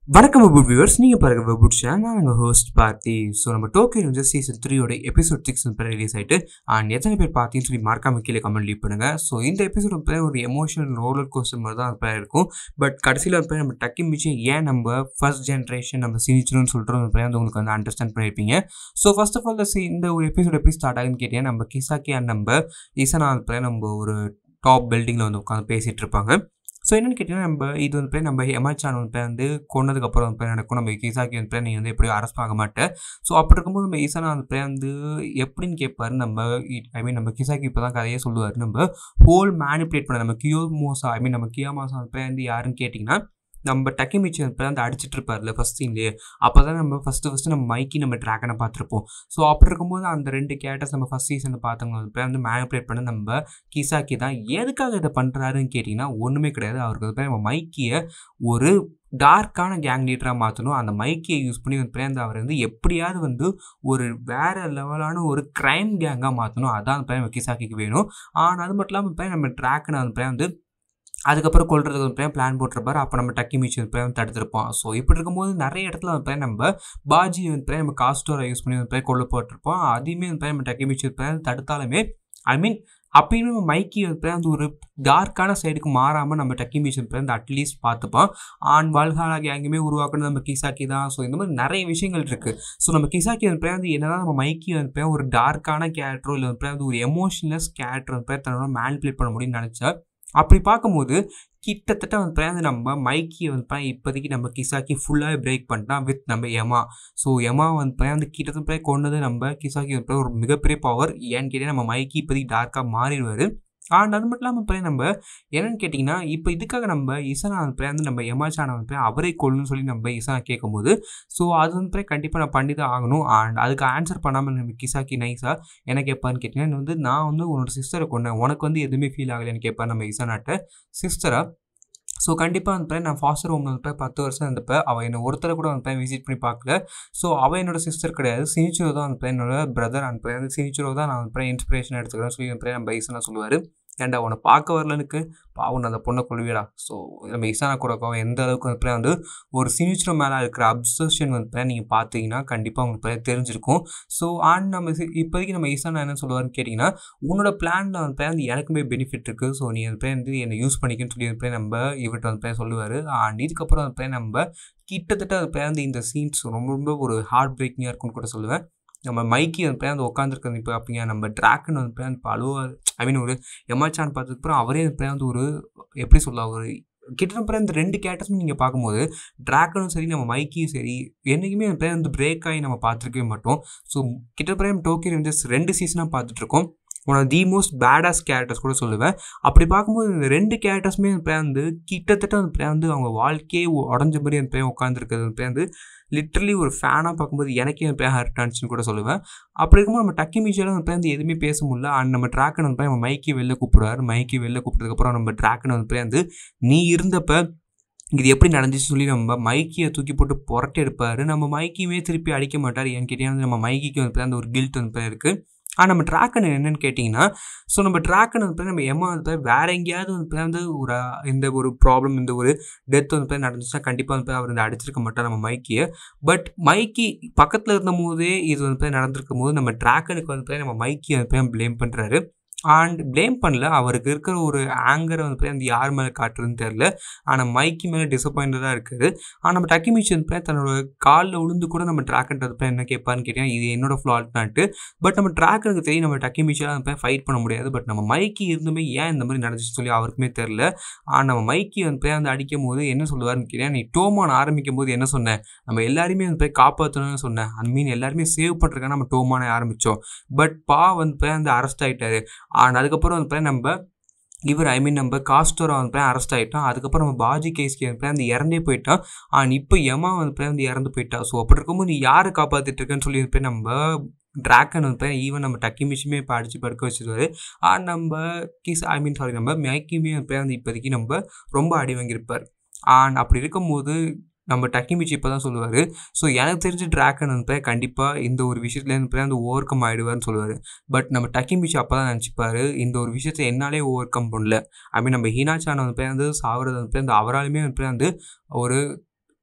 வணக்கம் வெபுட் வியூவர்ஸ் நீங்கள் பாருங்க வெபுட் சேனல் நான் எங்கள் ஹோஸ்ட் பார்த்தி ஸோ நம்ம டோக்கியோ வந்து சீசன் த்ரீயோட எபிசோட் சிக்ஸ் வந்து ரிலீஸ் ஆயிட்டு அண்ட் எத்தனை பேர் பார்த்தீங்கன்னு சொல்லி மறக்காம கீழே கமெண்ட் லீவ் பண்ணுங்க ஸோ இந்த எபிசோட் வந்து ஒரு எமோஷனல் ரோலர் கோஸ்டர் மாதிரி தான் அது இருக்கும் பட் கடைசியில் வந்து நம்ம டக்கி மிச்சு ஏன் நம்ம ஃபர்ஸ்ட் ஜென்ரேஷன் நம்ம சினிச்சிருன்னு சொல்லிட்டு வந்து வந்து உங்களுக்கு வந்து அண்டர்ஸ்டாண்ட் பண்ணியிருப்பீங்க ஸோ ஃபர்ஸ்ட் ஆஃப் ஆல் இந்த ஒரு எபிசோட் எப்படி ஸ்டார்ட் ஆகுதுன்னு கேட்டீங்கன்னா நம்ம கிசாக்கி அண்ட் நம்ம ஈசனா வந்து நம்ம ஒரு டாப் பில்டிங்கில் வந்து உட்காந்து பேசிகிட்டு இருப்பாங்க ஸோ என்னென்னு கேட்டிங்கன்னா நம்ம இது வந்து பேர் நம்ம எமாச்சான் வந்து பேர் வந்து கொண்டதுக்கப்புறம் வந்து பேர் நடக்கும் நம்ம ஈசாக்கி வந்து பேர் நீங்கள் வந்து எப்படியும் அரெஸ்ட் ஆக மாட்டேன் ஸோ அப்படி இருக்கும்போது நம்ம ஈசானா வந்து பேர் வந்து எப்படின்னு கேட்பாரு நம்ம ஐ மீன் நம்ம கிசாக்கி இப்போ தான் கதையே சொல்லுவார் நம்ம ஹோல் மேனிப்புலேட் பண்ண நம்ம கியோ மோசா ஐ மீன் நம்ம கியா மாசா வந்து பேர் வந்து யாருன்னு கேட்டிங்கன்னா நம்ம டக்கிமிச்சி வந்து அந்த அடிச்சிட்டு இருப்பார்ல ஃபஸ்ட் சீன்லேயே அப்போ தான் நம்ம ஃபஸ்ட்டு ஃபஸ்ட்டு நம்ம மைக்கி நம்ம ட்ராகனை பார்த்துருப்போம் ஸோ அப்படி இருக்கும்போது அந்த ரெண்டு கேரக்டர்ஸ் நம்ம ஃபஸ்ட் சீசனில் பார்த்தவங்க வந்து வந்து மேனிப்புலேட் பண்ண நம்ம கிசாக்கி தான் எதுக்காக இதை பண்ணுறாருன்னு கேட்டிங்கன்னா ஒன்றுமே கிடையாது அவருக்கு வந்து நம்ம மைக்கியை ஒரு டார்க்கான கேங் லீடராக மாற்றணும் அந்த மைக்கியை யூஸ் பண்ணி வந்து அந்த அவர் வந்து எப்படியாவது வந்து ஒரு வேறு லெவலான ஒரு க்ரைம் கேங்காக மாற்றணும் அதான் அந்த பையன் கிசாக்கிக்கு வேணும் ஆனால் அது மட்டும் இல்லாமல் இப்போ நம்ம ட்ராக்கனை அந்த வந்து அதுக்கப்புறம் கொள்றதுக்கு வந்து பிளான் போட்டிருப்பாரு அப்போ நம்ம டக்கி மீச்சு வந்து தடுத்திருப்போம் ஸோ இப்படி இருக்கும்போது நிறைய இடத்துல வந்து நம்ம பாஜி வந்து நம்ம காஸ்டோரை யூஸ் பண்ணி வந்து கொல்ல போட்டிருப்போம் அதையுமே வந்து நம்ம டக்கி மீச்சு தடுத்தாலுமே ஐ மீன் அப்பயுமே நம்ம மைக்கி வந்து அந்த ஒரு டார்க்கான சைடுக்கு மாறாமல் நம்ம டக்கி மீச்சன் வந்து அட்லீஸ்ட் பார்த்துப்போம் ஆண் வாழ்கால கேங்குமே உருவாக்குறது நம்ம கிசாக்கி தான் ஸோ இந்த மாதிரி நிறைய விஷயங்கள் இருக்குது ஸோ நம்ம கிசாக்கி வந்து வந்து என்னதான் நம்ம மைக்கி வந்து ஒரு டார்க்கான கேரக்டரோ இல்லை வந்து ஒரு எமோஷனலஸ் கேரக்டர் வந்து தன்னோட மேனிப்புலேட் பண்ண முடியும்னு நினச்சா அப்படி பார்க்கும்போது கிட்டத்தட்ட வந்து பார்த்தா நம்ம மைக்கியை வந்து பார்த்தா இப்போதைக்கு நம்ம கிசாக்கி ஃபுல்லாக பிரேக் பண்ணிட்டான் வித் நம்ம எமா ஸோ எமா வந்து பார்த்தா வந்து கிட்டத்தட்ட கொண்டது நம்ம கிசாக்கி வந்து ஒரு மிகப்பெரிய பவர் ஏன்னு கேட்டால் நம்ம மைக்கி இப்போதைக்கு டார்க்காக மாறிடுவார் அண்ட் அது மட்டும் இல்லாமல் இப்போ நம்ம என்னென்னு கேட்டிங்கன்னா இப்போ இதுக்காக நம்ம இசனா வந்து நம்ம எமாச்சானை வந்து அவரை கொள்ளுன்னு சொல்லி நம்ம இசனா கேட்கும்போது ஸோ அது வந்து கண்டிப்பாக நான் பண்ணி தான் ஆகணும் அண்ட் அதுக்கு ஆன்சர் பண்ணாமல் நம்ம கிசாக்கி நைஸாக என்ன கேட்பான்னு கேட்டிங்கன்னா வந்து நான் வந்து உன்னோட சிஸ்டரை கொண்டேன் உனக்கு வந்து எதுவுமே ஃபீல் ஆகலைன்னு கேட்பேன் நம்ம இசனாட்ட சிஸ்டராக ஸோ கண்டிப்பாக அந்த நான் ஃபாஸ்டர் ஹோம் வந்து பத்து வருஷம் இருந்தப்போ அவள் என்னை ஒருத்தரை கூட அந்த விசிட் பண்ணி பார்க்கல ஸோ அவள் என்னோட சிஸ்டர் கிடையாது சினிச்சுரோ தான் அந்த என்னோட பிரதர் அந்த அந்த சினிச்சுரோ தான் நான் வந்து இன்ஸ்பிரேஷன் எடுத்துக்கிறேன் சொல்லி அந்த நம்ம ஈசனா சொல்லுவார் ஏன்டா உன்னை பார்க்க வரலனுக்கு பாவன் அந்த பொண்ணை கொள்வியடா ஸோ நம்ம இசானா கூட எந்த அளவுக்கு வந்து வந்து ஒரு சினிச்சுரோ மேலே இருக்கிற அப்சர்ஷன் வந்து நீங்கள் பார்த்தீங்கன்னா கண்டிப்பாக உங்களுக்கு தெரிஞ்சிருக்கும் ஸோ அண்ட் நம்ம இப்போதைக்கு நம்ம ஈசானா என்ன சொல்லுவார்னு கேட்டிங்கன்னா உன்னோட பிளானில் வந்து வந்து எனக்குமே பெனிஃபிட் இருக்குது ஸோ நீ வந்து வந்து என்னை யூஸ் பண்ணிக்கன்னு சொல்லி வந்து நம்ம இவர்கிட்ட வந்து சொல்லுவார் அண்ட் இதுக்கப்புறம் வந்து நம்ம கிட்டத்தட்ட வந்து இந்த சீன்ஸ் ரொம்ப ரொம்ப ஒரு ஹார்ட் பிரேக்கிங்காக இருக்கும்னு கூட சொல்லுவேன் நம்ம மைக்கி வந்து அந்த உட்காந்துருக்கிறது இப்போ அப்படிங்க நம்ம ட்ராக்கன் வந்து இப்போ அழுவா ஐ மீன் ஒரு எமாச்சான் பார்த்ததுக்கப்புறம் அவரே வந்து ஒரு எப்படி சொல்ல ஒரு கிட்டத்தட்ட இந்த ரெண்டு கேரக்டர்ஸும் நீங்கள் பார்க்கும்போது ட்ராக்கனும் சரி நம்ம மைக்கியும் சரி என்றைக்குமே அந்த பேர் வந்து பிரேக் ஆகி நம்ம பார்த்துருக்கவே மாட்டோம் ஸோ கிட்டத்தட்ட டோக்கியோ ரேஞ்சர்ஸ் ரெண்டு சீசனாக பார்த்துட்ருக்கோம் one of the most badass characters கூட சொல்லுவேன் அப்படி பார்க்கும்போது இந்த ரெண்டு கேரக்டர்ஸுமே வந்து கிட்டத்தட்ட வந்து வந்து அவங்க வாழ்க்கையே உடஞ்ச மாதிரி அந்த பையன் உட்காந்துருக்கிறது வந்து லிட்ரலி ஒரு ஃபேனாக பார்க்கும்போது எனக்கே அந்த பையன் ஹர்ட் ஆனிச்சுன்னு கூட சொல்லுவேன் அப்படி இருக்கும்போது நம்ம டக்கி மீச்சியில் வந்து வந்து எதுவுமே பேச முடியல அண்ட் நம்ம ட்ராக்கன் வந்து நம்ம மைக்கி வெளில கூப்பிடுவார் மைக்கி வெளில கூப்பிட்டதுக்கப்புறம் நம்ம ட்ராக்கன் வந்து வந்து நீ இருந்தப்போ இது எப்படி நடந்துச்சு சொல்லி நம்ம மைக்கியை தூக்கி போட்டு புரட்டி எடுப்பார் நம்ம மைக்கியுமே திருப்பி அடிக்க மாட்டார் ஏன்னு கேட்டீங்கன்னா நம்ம மைக்கிக்கு வந்து அந்த ஒரு கில்ட் வந்து இருக்குது ஆனால் நம்ம ட்ராக்கன் என்னென்னு கேட்டிங்கன்னா ஸோ நம்ம ட்ராக்கன் வந்து நம்ம எம்மா வந்து வேறு எங்கேயாவது வந்து வந்து ஒரு இந்த ஒரு ப்ராப்ளம் இந்த ஒரு டெத் வந்து நடந்துச்சுன்னா கண்டிப்பாக வந்து அவர் வந்து அடிச்சிருக்க மாட்டோம் நம்ம மைக்கியை பட் மைக்கி பக்கத்தில் இருந்த போதே இது வந்து நடந்திருக்கும் போது நம்ம ட்ராக்கனுக்கு வந்து நம்ம மைக்கியை வந்து ப்ளேம் பண்ணுறாரு அண்ட் ப்ளேம் பண்ணல அவருக்கு இருக்கிற ஒரு ஆங்கரை வந்து அந்த யார் மேலே காட்டுறதுன்னு தெரில ஆனால் மைக்கி மேலே டிசப்பாயிண்டடாக இருக்குது ஆனால் நம்ம டக்கி மிஷன் தன்னோட காலில் விழுந்து கூட நம்ம ட்ராக்ன்றது என்ன கேட்பான்னு கேட்டீங்கன்னா இது என்னோட ஃப்ளாட்னான்ட்டு பட் நம்ம ட்ராக்கருக்கு தெரியும் நம்ம டக்கி மிஷனாக ஃபைட் பண்ண முடியாது பட் நம்ம மைக்கி இருந்துமே ஏன் இந்த மாதிரி நடந்துச்சு சொல்லி அவருக்குமே தெரில ஆனால் நம்ம மைக்கி வந்து போய் வந்து அடிக்கும் போது என்ன சொல்லுவார்னு கேட்டீங்கன்னா நீ டோமான் ஆரம்பிக்கும் போது என்ன சொன்னேன் நம்ம எல்லாருமே வந்து போய் காப்பாற்றணும்னு சொன்னேன் அந்த மீன் எல்லாருமே சேவ் பண்ணுறதுக்காக நம்ம டோமானை ஆரம்பித்தோம் பட் பா வந்து போய் வந்து அரெஸ்ட் ஆகிட்டாரு அண்ட் அதுக்கப்புறம் வந்து நம்ம இவர் ஐ மீன் நம்ம காஸ்டோரா வந்து அரெஸ்ட் ஆகிட்டான் அதுக்கப்புறம் நம்ம பாஜி கேஸ்கி வந்து அந்த இறந்தே போயிட்டான் அண்ட் இப்போ எமா வந்து வந்து இறந்து போயிட்டா ஸோ அப்படி இருக்கும்போது நீ யாரை காப்பாற்றிட்டு இருக்கேன்னு சொல்லி போய் நம்ம ட்ராக்கன் வந்து ஈவன் நம்ம டக்கி மிஷிமே இப்போ அடித்து படுக்க வச்சுருவாரு அண்ட் நம்ம கிஸ் ஐ மீன் சாரி நம்ம மேக்கியுமே வந்து இப்போதைக்கு நம்ம ரொம்ப அடி வாங்கியிருப்பார் அண்ட் அப்படி இருக்கும்போது நம்ம டக்கிமிச்சி இப்போ தான் சொல்லுவார் ஸோ எனக்கு தெரிஞ்ச ட்ராக்கன் வந்து கண்டிப்பாக இந்த ஒரு விஷயத்துலேருந்து போய் அந்த ஓவர் கம் ஆகிடுவார்னு சொல்லுவார் பட் நம்ம டக்கிமிச்சி அப்போ தான் நினச்சிப்பாரு இந்த ஒரு விஷயத்தை என்னாலே ஓவர் கம் பண்ணல ஐ மீன் நம்ம ஹீனாச்சான் வந்து போய் வந்து சாவறது வந்து போய் அந்த அவராலுமே வந்து போய் வந்து ஒரு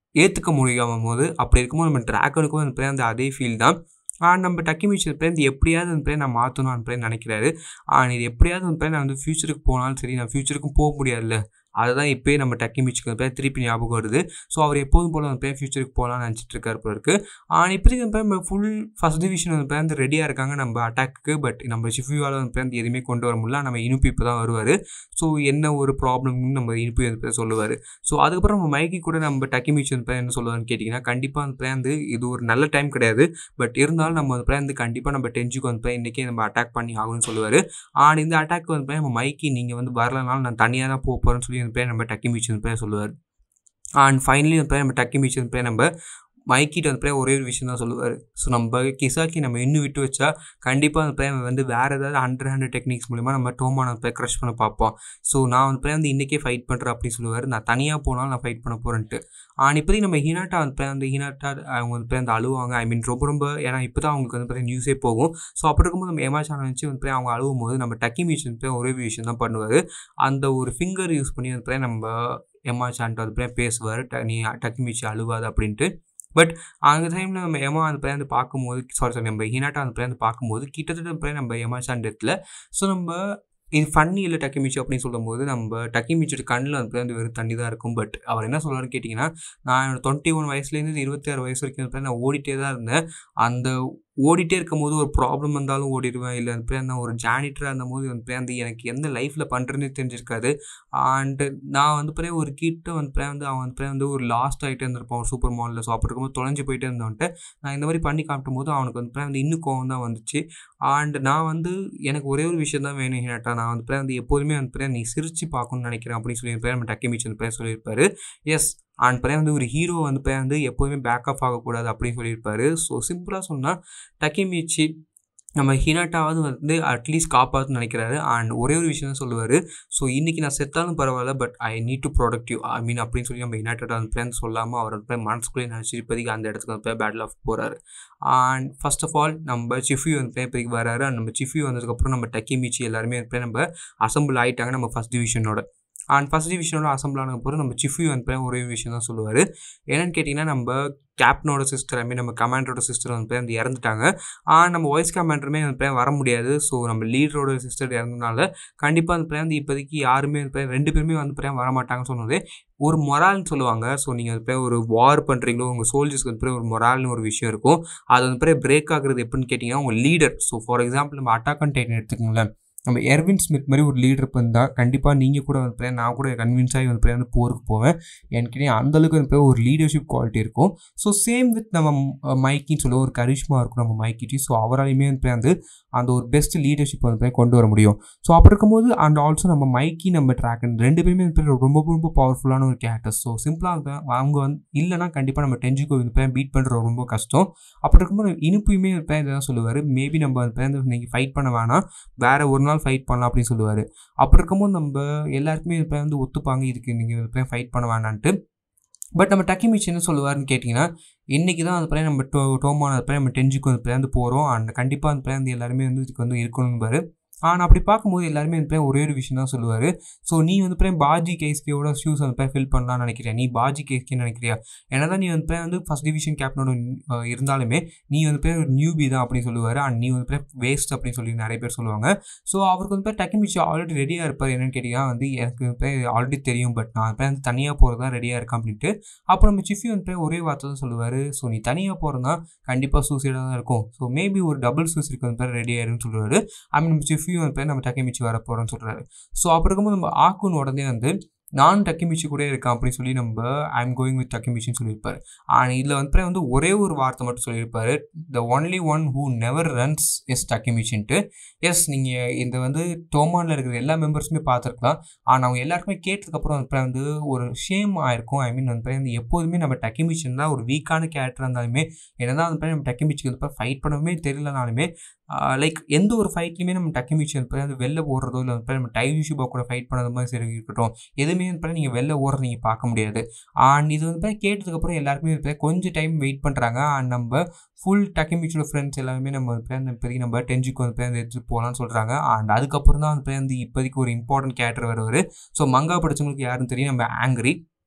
ஏற்றுக்க முடியாமல் போது அப்படி இருக்கும்போது நம்ம ட்ராகனுக்கும் வந்து அந்த அதே ஃபீல் தான் அண்ட் நம்ம டக்கிமிச்சி வந்து எப்படியாவது வந்து நான் மாற்றணும் அப்படின்னு நினைக்கிறாரு அண்ட் இது எப்படியாவது வந்து நான் வந்து ஃப்யூச்சருக்கு போனாலும் சரி நான் ஃப்யூச்சருக்கும் போக முடியாதுல்ல அதுதான் இப்போயே நம்ம டக்கி மிச்சுக்கு வந்து திருப்பி ஞாபகம் வருது ஸோ அவர் எப்போதும் போல் வந்து ஃபியூச்சருக்கு போகலான்னு நினச்சிட்டு இருக்காரு போல இருக்கு ஆனால் இப்போதைக்கு வந்து நம்ம ஃபுல் ஃபஸ்ட் டிவிஷன் வந்து வந்து ரெடியாக இருக்காங்க நம்ம அட்டாக்கு பட் நம்ம ஷிஃப்யூவால் வந்து வந்து எதுவுமே கொண்டு வர முடியல நம்ம இனிப்பு இப்போ தான் வருவார் ஸோ என்ன ஒரு ப்ராப்ளம்னு நம்ம இனிப்பு வந்து சொல்லுவார் ஸோ அதுக்கப்புறம் நம்ம மைக்கி கூட நம்ம டக்கி மிச்சு வந்து என்ன சொல்லுவார்னு கேட்டிங்கன்னா கண்டிப்பாக வந்து வந்து இது ஒரு நல்ல டைம் கிடையாது பட் இருந்தாலும் நம்ம வந்து வந்து கண்டிப்பாக நம்ம டென்ஜுக்கு வந்து இன்றைக்கே நம்ம அட்டாக் பண்ணி ஆகணும்னு சொல்லுவார் ஆனால் இந்த அட்டாக் வந்து நம்ம மைக்கி நீங்கள் வந்து வரலனாலும் நான் தனியாக தான் போக போகிறேன்னு சொல்லி வந்து பேர் நம்ம டக்கி மீச்சு பேர் சொல்லுவார் அண்ட் ஃபைனலி வந்து நம்ம டக்கி மீச்சு பேர் நம்ம மைக்கிட்ட வந்து பேர் ஒரே ஒரு விஷயம் தான் சொல்லுவார் ஸோ நம்ம கிசாக்கி நம்ம இன்னும் விட்டு வச்சா கண்டிப்பாக அந்த பேர் வந்து வேறு ஏதாவது ஹண்ட்ரட் ஹண்ட்ரட் டெக்னிக்ஸ் மூலிமா நம்ம டோமான பேர் க்ரஷ் பண்ண பார்ப்போம் ஸோ நான் வந்து பேர் வந்து இன்றைக்கே ஃபைட் பண்ணுறேன் அப்படின்னு சொல்லுவார் நான் தனியாக போனாலும் நான் ஃபைட் பண்ண போகிறேன்ட்டு ஆனால் இப்போதைக்கு நம்ம ஹீனாட்டா வந்து பேர் அந்த ஹீனாட்டா அவங்க வந்து பேர் அந்த அழுவாங்க ஐ மீன் ரொம்ப ரொம்ப ஏன்னா இப்போ தான் அவங்களுக்கு வந்து பேர் நியூஸே போகும் ஸோ அப்படி இருக்கும்போது நம்ம எமா சேனல் வச்சு வந்து அவங்க அழுவும் போது நம்ம டக்கி மீச் வந்து ஒரே விஷயம் தான் பண்ணுவார் அந்த ஒரு ஃபிங்கர் யூஸ் பண்ணி வந்து நம்ம எம்மா சான்ட்டு அது பேசுவார் நீ டக்கி மீச்சு அழுவாது அப்படின்ட்டு பட் அந்த டைமில் நம்ம எமா அந்த பிளே வந்து பார்க்கும்போது சாரி சாரி நம்ம ஹீனாட்டா அந்த பிளே வந்து பார்க்கும்போது கிட்டத்தட்ட பிளே நம்ம எமா சான் இடத்துல ஸோ நம்ம இது ஃபன்னி இல்லை டக்கி மிச்சு அப்படின்னு சொல்லும்போது நம்ம டக்கி மிச்சோட கண்ணில் வந்து வந்து வெறும் தண்ணி தான் இருக்கும் பட் அவர் என்ன சொல்கிறாருன்னு கேட்டிங்கன்னா நான் என்னோட டுவெண்ட்டி ஒன் வயசுலேருந்து இருபத்தி ஆறு வயசு வரைக்கும் நான் ஓடிட்டே தான் இருந்தேன் அந்த ஓடிட்டே இருக்கும்போது ஒரு ப்ராப்ளம் வந்தாலும் ஓடிடுவேன் இல்லை அந்த பேர் ஒரு ஜானிட்டராக இருந்தபோது வந்து பேர் வந்து எனக்கு எந்த லைஃப்பில் பண்ணுறதுனே தெரிஞ்சிருக்காது அண்டு நான் வந்து பிறகு ஒரு கிட்ட வந்து பிறகு வந்து அவன் வந்து வந்து ஒரு லாஸ்ட் ஆகிட்டே இருந்திருப்பான் ஒரு சூப்பர் மாலில் ஸோ அப்படி இருக்கும்போது தொலைஞ்சு போயிட்டே இருந்தவன்ட்டு நான் இந்த மாதிரி பண்ணி காட்டும் போது அவனுக்கு வந்து வந்து இன்னும் கோவம் தான் வந்துச்சு அண்ட் நான் வந்து எனக்கு ஒரே ஒரு விஷயம் தான் வேணும் ஹேட்டா நான் வந்து பிறகு வந்து எப்போதுமே வந்து பிறகு நீ சிரிச்சு பார்க்கணும்னு நினைக்கிறேன் அப்படின்னு சொல்லி பேர் நம்ம டக்கி மிச்சு பேர் சொல்லியிருப்பாரு எஸ் அண்ட் பிறகு வந்து ஒரு ஹீரோ வந்து பிறகு வந்து எப்போதுமே பேக்கப் ஆகக்கூடாது அப்படின்னு சொல்லியிருப்பாரு ஸோ சிம்பிளாக சொன்னால் டக்கிமிச்சி நம்ம ஹினாட்டாவது வந்து அட்லீஸ்ட் காப்பாற்றுன்னு நினைக்கிறாரு அண்ட் ஒரே ஒரு விஷயம் தான் சொல்லுவார் ஸோ இன்றைக்கி நான் செத்தாலும் பரவாயில்ல but I need to productive I mean அப்படின்னு சொல்லி நம்ம ஹினாட்டா வந்து பிளான் சொல்லாமல் அவர் வந்து மனசுக்குள்ளே நினச்சி இப்போதைக்கு அந்த இடத்துக்கு வந்து பேட்டில் ஆஃப் போகிறாரு அண்ட் ஃபர்ஸ்ட் ஆஃப் ஆல் நம்ம சிஃபி வந்து இப்போதைக்கு வராரு அண்ட் நம்ம சிஃபி வந்ததுக்கப்புறம் நம்ம டக்கி மீச்சி எல்லாருமே வந்து நம்ம அசம்பிள் ஆகிட்டாங்க நம்ம ஃபஸ்ட் டிவிஷனோட அண்ட் ஃபஸ்ட் டிவிஷனோட அசம்பிள் ஆன போது நம்ம சிஃபி வந்து ஒரே விஷயம் தான் சொல்லுவார் என்னென்னு கேட்டிங்கன்னா நம்ம கேப்டனோட சிஸ்டர் ஐ மீன் நம்ம கமாண்டரோட சிஸ்டர் வந்து வந்து இறந்துட்டாங்க ஆனால் நம்ம வாய்ஸ் கமாண்டருமே வந்து வர முடியாது ஸோ நம்ம லீடரோட சிஸ்டர் இறந்தனால கண்டிப்பாக அந்த பிளே வந்து இப்போதைக்கு யாருமே வந்து ரெண்டு பேருமே வந்து பிளே வர மாட்டாங்கன்னு சொன்னது ஒரு மொரால்னு சொல்லுவாங்க ஸோ நீங்கள் வந்து ஒரு வார் பண்ணுறீங்களோ உங்கள் சோல்ஜர்ஸ்க்கு வந்து ஒரு மொரால்னு ஒரு விஷயம் இருக்கும் அது வந்து பிரேக் ஆகுறது எப்படின்னு கேட்டிங்கன்னா உங்கள் லீடர் ஸோ ஃபார் எக்ஸாம்பிள் நம்ம அட்டாக் அண்ட் டைட்டன் எடுத்துக்கோங்களேன் நம்ம எர்வின் ஸ்மித் மாதிரி ஒரு லீடர் இருந்தால் கண்டிப்பாக நீங்கள் கூட வந்து நான் கூட கன்வின்ஸ் ஆகி வந்து வந்து போருக்கு போவேன் எனக்கு அந்தளவுக்கு வந்து ஒரு லீடர்ஷிப் குவாலிட்டி இருக்கும் ஸோ சேம் வித் நம்ம மைக்கின்னு சொல்லுவோம் ஒரு கரிஷ்மா இருக்கும் நம்ம மைக்கிட்டி ஸோ அவராலையுமே வந்து வந்து அந்த ஒரு பெஸ்ட் லீடர்ஷிப் வந்து கொண்டு வர முடியும் ஸோ அப்படி இருக்கும்போது அண்ட் ஆல்சோ நம்ம மைக்கி நம்ம ட்ராக் ரெண்டு பேருமே வந்து ரொம்ப ரொம்ப பவர்ஃபுல்லான ஒரு கேரக்டர்ஸ் ஸோ சிம்பிளாக அவங்க வந்து இல்லைனா கண்டிப்பாக நம்ம டென்ஜுக்கோ வந்து பீட் பண்ணுறது ரொம்ப கஷ்டம் அப்படி இருக்கும்போது இனிப்பையுமே இதான் சொல்லுவார் மேபி நம்ம வந்து நீங்கள் ஃபைட் பண்ண வேணாம் வேறு ஒரு நாள் ஃபைட் பண்ணலாம் அப்படின்னு சொல்லுவார் அப்படி இருக்கும்போது நம்ம எல்லாருக்குமே இப்போ வந்து ஒத்துப்பாங்க இதுக்கு நீங்கள் இப்போ ஃபைட் பண்ண வேணான்ட்டு பட் நம்ம டக்கி மிச் என்ன சொல்லுவார்னு கேட்டிங்கன்னா இன்றைக்கி தான் அந்த பையன் நம்ம டோ டோமான பையன் நம்ம டென்ஜுக்கு வந்து வந்து போகிறோம் அண்ட் கண்டிப்பாக அந்த பையன் வந்து எல்லாருமே வந்து இதுக்கு வந்து இருக்கணும்பாரு ஆனால் அப்படி பார்க்கும்போது எல்லாருமே வந்து ஒரே ஒரு விஷயம் தான் சொல்லுவார் ஸோ நீ வந்து பிறகு பாஜி கேஸ்கேயோட ஷூஸ் வந்து ஃபில் பண்ணலாம்னு நினைக்கிறியா நீ பாஜி கேஸ்கேன்னு நினைக்கிறியா ஏன்னா தான் நீ வந்து வந்து ஃபஸ்ட் டிவிஷன் கேப்டனோட இருந்தாலுமே நீ வந்து பேர் ஒரு நியூபி தான் அப்படின்னு சொல்லுவார் அண்ட் நீ வந்து பேர் வேஸ்ட் அப்படின்னு சொல்லி நிறைய பேர் சொல்லுவாங்க ஸோ அவருக்கு வந்து பேர் டக்கிமிச்சு ஆல்ரெடி ரெடியாக இருப்பார் என்னன்னு கேட்டிங்கன்னா வந்து எனக்கு பேர் ஆல்ரெடி தெரியும் பட் நான் பேர் வந்து தனியாக போகிறது தான் ரெடியாக இருக்கேன் அப்படின்ட்டு அப்புறம் நம்ம சிஃபி வந்து பேர் ஒரே வார்த்தை தான் சொல்லுவார் ஸோ நீ தனியாக போகிறதா கண்டிப்பாக சூசைடாக தான் இருக்கும் ஸோ மேபி ஒரு டபுள் சூசைடுக்கு வந்து பேர் ரெடி ஆயிருன்னு சொல்லுவார் ஐ மீன் நம்ம சிஃபி வந்து பேர் நம்ம டக்கிமிச்சு வர போகிறோம்னு சொல்கிறாரு ஸோ அப்படி இருக்கும்போது நம்ம ஆக்குன்னு உடனே வந்து நான் டக்கிமிச்சி கூட இருக்கேன் அப்படின்னு சொல்லி நம்ம ஐ எம் கோயிங் வித் டக்கிமிச்சின்னு சொல்லியிருப்பார் ஆனால் இதில் வந்து வந்து ஒரே ஒரு வார்த்தை மட்டும் சொல்லியிருப்பாரு the only one who never runs is டக்கிமிச்சின்ட்டு எஸ் நீங்கள் இந்த வந்து டோமானில் இருக்கிற எல்லா மெம்பர்ஸுமே பார்த்துருக்கலாம் ஆனால் அவங்க எல்லாருக்குமே கேட்டதுக்கப்புறம் வந்து வந்து ஒரு ஷேம் ஆயிருக்கும் ஐ மீன் வந்து வந்து எப்போதுமே நம்ம டக்கிமிச்சின் தான் ஒரு வீக்கான கேரக்டர் இருந்தாலுமே என்னதான் வந்து நம்ம டக்கிமிச்சிக்கு வந்து ஃபைட் பண்ணவே தெரியலனாலுமே லைக் எந்த ஒரு ஃபைட்லையுமே நம்ம டக்கிமிச்சி வந்து அது வெளில ஓடுறதோ இல்லை வந்து நம்ம டைவ் யூஷிபா கூட ஃபைட் பண்ணது மாதிரி சரி இருக்கட்டும் எதுவுமே வந்து நீங்கள் வெளில ஓடுறது நீங்கள் பார்க்க முடியாது அண்ட் இது வந்து கேட்டதுக்கப்புறம் எல்லாருக்குமே வந்து கொஞ்சம் டைம் வெயிட் பண்ணுறாங்க அண்ட் நம்ம ஃபுல் டக்கிமிச்சோட ஃப்ரெண்ட்ஸ் எல்லாருமே நம்ம வந்து அந்த பெரிய நம்ம டென்ஜுக்கு வந்து அந்த எடுத்துகிட்டு போகலான்னு சொல்கிறாங்க அண்ட் அதுக்கப்புறம் தான் வந்து இப்போதைக்கு ஒரு இம்பார்ட்டன்ட் கேரக்டர் வருவார் ஸோ மங்கா படிச்சவங்களுக்கு யாருன்னு தெரியும் நம்ம ஆங்கிரி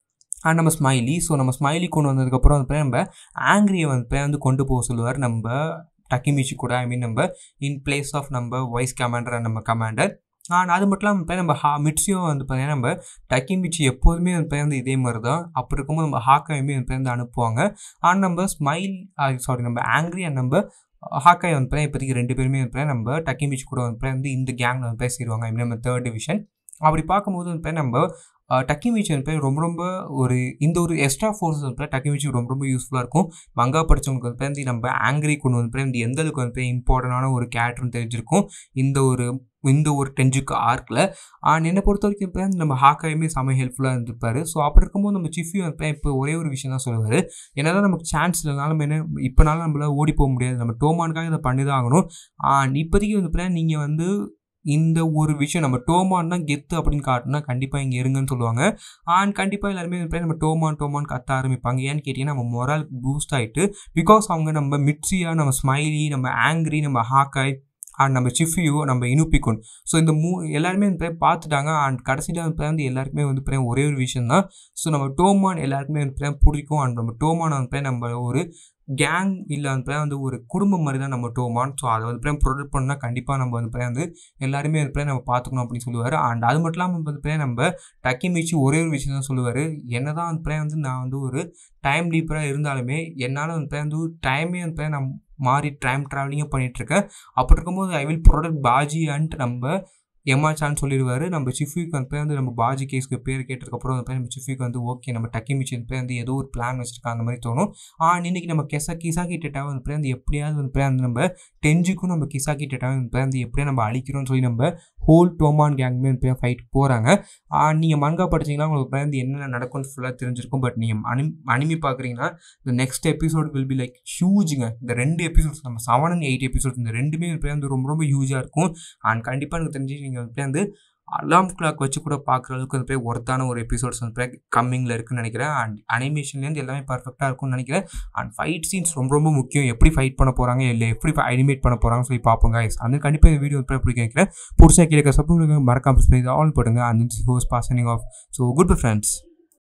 அண்ட் நம்ம ஸ்மைலி ஸோ நம்ம ஸ்மைலி கொண்டு வந்ததுக்கப்புறம் வந்து நம்ம ஆங்க்ரியை வந்து வந்து கொண்டு போக சொல்லுவார் நம்ம டக்கிமிச்சி கூட ஐ மீன் நம்ம இன் பிளேஸ் ஆஃப் நம்ம வைஸ் கமாண்டர் அண்ட் நம்ம கமாண்டர் அண்ட் அது மட்டும் இல்லாமல் நம்ம ஹா மிட்ஸியும் வந்து பார்த்தீங்கன்னா நம்ம டக்கிமிச்சி எப்போதுமே வந்து வந்து இதே மாதிரி தான் அப்படி இருக்கும்போது நம்ம ஹாக்காயுமே வந்து வந்து அனுப்புவாங்க அண்ட் நம்ம ஸ்மைல் சாரி நம்ம ஆங்க்ரி அண்ட் நம்ம ஹாக்காய் வந்து இப்போதைக்கு ரெண்டு பேருமே வந்து நம்ம டக்கிமிச்சி கூட வந்து வந்து இந்த கேங்கில் வந்து பேசிடுவாங்க ஐ மீன் நம்ம தேர்ட் டிவிஷன் அப்படி பார்க்கும்போது வந்து நம்ம டக்கிமிச்சி வந்து ரொம்ப ரொம்ப ஒரு இந்த ஒரு எக்ஸ்ட்ரா ஃபோர்ஸ் வந்து டக்கிமிச்சி ரொம்ப ரொம்ப யூஸ்ஃபுல்லாக இருக்கும் மங்கா படித்தவங்களுக்கு வந்து நம்ம ஆங்கிரி கொண்டு வந்து இந்த எந்த அளவுக்கு வந்து இம்பார்ட்டண்டான ஒரு கேரக்டர்னு தெரிஞ்சிருக்கும் இந்த ஒரு இந்த ஒரு டென்ஜுக்கு ஆர்க்கில் அண்ட் என்னை பொறுத்த வரைக்கும் இப்போ நம்ம ஹாக்காயுமே செம்ம ஹெல்ப்ஃபுல்லாக இருந்திருப்பாரு ஸோ அப்படி இருக்கும்போது நம்ம சிஃபியும் இப்போ இப்போ ஒரே ஒரு விஷயம் தான் சொல்லுவார் என்னதான் நமக்கு சான்ஸ் இல்லைனாலும் என்ன இப்போனாலும் நம்மளால் ஓடி போக முடியாது நம்ம டோமானுக்காக இதை பண்ணி தான் ஆகணும் அண்ட் இப்போதைக்கு வந்து நீங்கள் வந்து இந்த ஒரு விஷயம் நம்ம டோமான் தான் கெத்து அப்படின்னு காட்டினா கண்டிப்பாக இங்கே இருங்கன்னு சொல்லுவாங்க அண்ட் கண்டிப்பாக எல்லாருமே நம்ம டோமான் டோமான் கத்த ஆரம்பிப்பாங்க ஏன்னு கேட்டிங்கன்னா நம்ம மொரால் பூஸ்ட் ஆகிட்டு பிகாஸ் அவங்க நம்ம மிட்ஸியாக நம்ம ஸ்மைலி நம்ம ஆங்க்ரி நம்ம ஹாக்காய் அண்ட் நம்ம சிஃபியூ நம்ம இனுப்பிக்குன் ஸோ இந்த மூ எல்லாருமே வந்து பார்த்துட்டாங்க அண்ட் கடைசியில் வந்து வந்து எல்லாருக்குமே வந்து ஒரே ஒரு விஷயம் தான் ஸோ நம்ம டோமான் எல்லாருக்குமே வந்து பிடிக்கும் அண்ட் நம்ம டோமான் வந்து நம்ம ஒரு கேங் இல்லை வந்து வந்து ஒரு குடும்பம் மாதிரி தான் நம்ம டோமான் ஸோ அதை வந்து ப்ரொடக்ட் பண்ணால் கண்டிப்பாக நம்ம வந்து வந்து எல்லாருமே வந்து நம்ம பார்த்துக்கணும் அப்படின்னு சொல்லுவார் அண்ட் அது மட்டும் இல்லாமல் வந்து நம்ம டக்கி மீச்சு ஒரே ஒரு விஷயம் தான் சொல்லுவார் என்ன தான் வந்து வந்து நான் வந்து ஒரு டைம் லீப்பராக இருந்தாலுமே என்னால் வந்து வந்து டைமே வந்து நான் மாறி டைம் ட்ராவலிங்கும் பண்ணிகிட்ருக்கேன் அப்படி இருக்கும்போது ஐ வில் ப்ரொடக்ட் பாஜி அண்ட் நம்ம எம்ஆச்சான்னு சொல்லிடுவார் நம்ம சிஃபிக்கு வந்து வந்து நம்ம பாஜி கேஸ்க்கு பேர் கேட்டதுக்கப்புறம் வந்து நம்ம சிஃபிக்கு வந்து ஓகே நம்ம டக்கி மிச்சின் போய் வந்து ஏதோ ஒரு பிளான் வச்சுருக்காங்க அந்த மாதிரி தோணும் ஆனால் இன்றைக்கி நம்ம கெசா கிசாக்கி டேட்டாவை வந்து வந்து எப்படியாவது வந்து வந்து நம்ம டெஞ்சுக்கும் நம்ம கிசாக்கி டேட்டாவை வந்து வந்து எப்படியா நம்ம அழிக்கிறோம்னு சொல்லி நம்ம ஹோல் டோமான் கேங்குமே வந்து ஃபைட் போகிறாங்க நீங்கள் மங்கா படிச்சிங்கன்னா உங்களுக்கு வந்து என்னென்ன நடக்கும்னு ஃபுல்லாக தெரிஞ்சிருக்கும் பட் நீங்கள் அனி அனிமி பார்க்குறீங்கன்னா இந்த next episode will be like ஹியூஜுங்க இந்த ரெண்டு எபிசோட்ஸ் நம்ம செவன் அண்ட் எயிட் எபிசோட்ஸ் இந்த ரெண்டுமே வந்து ரொம்ப ரொம்ப ஹியூஜாக இருக்கும் அண்ட் கண்டிப்பாக எனக்கு தெரிஞ்சு நீங்கள் வந்து வந்து அலாம் கிளாக் வச்சு கூட பார்க்குற அளவுக்கு வந்து போய் ஒர்த்தான ஒரு எபிசோட்ஸ் வந்து கம்மிங்கில் இருக்குன்னு நினைக்கிறேன் அண்ட் அனிமேஷன்லேருந்து எல்லாமே பர்ஃபெக்டாக இருக்கும்னு நினைக்கிறேன் அண்ட் ஃபைட் சீன்ஸ் ரொம்ப ரொம்ப முக்கியம் எப்படி ஃபைட் பண்ண போகிறாங்க இல்லை எப்படி அனிமேட் பண்ண போகிறாங்கன்னு சொல்லி பார்ப்போங்க அது கண்டிப்பாக இந்த வீடியோ வந்து பிடிக்க வைக்கிறேன் புதுசாக கீழே சப்போர்ட் மறக்காமல் ஆல் போடுங்க அந்த hose poisoning of so good bye friends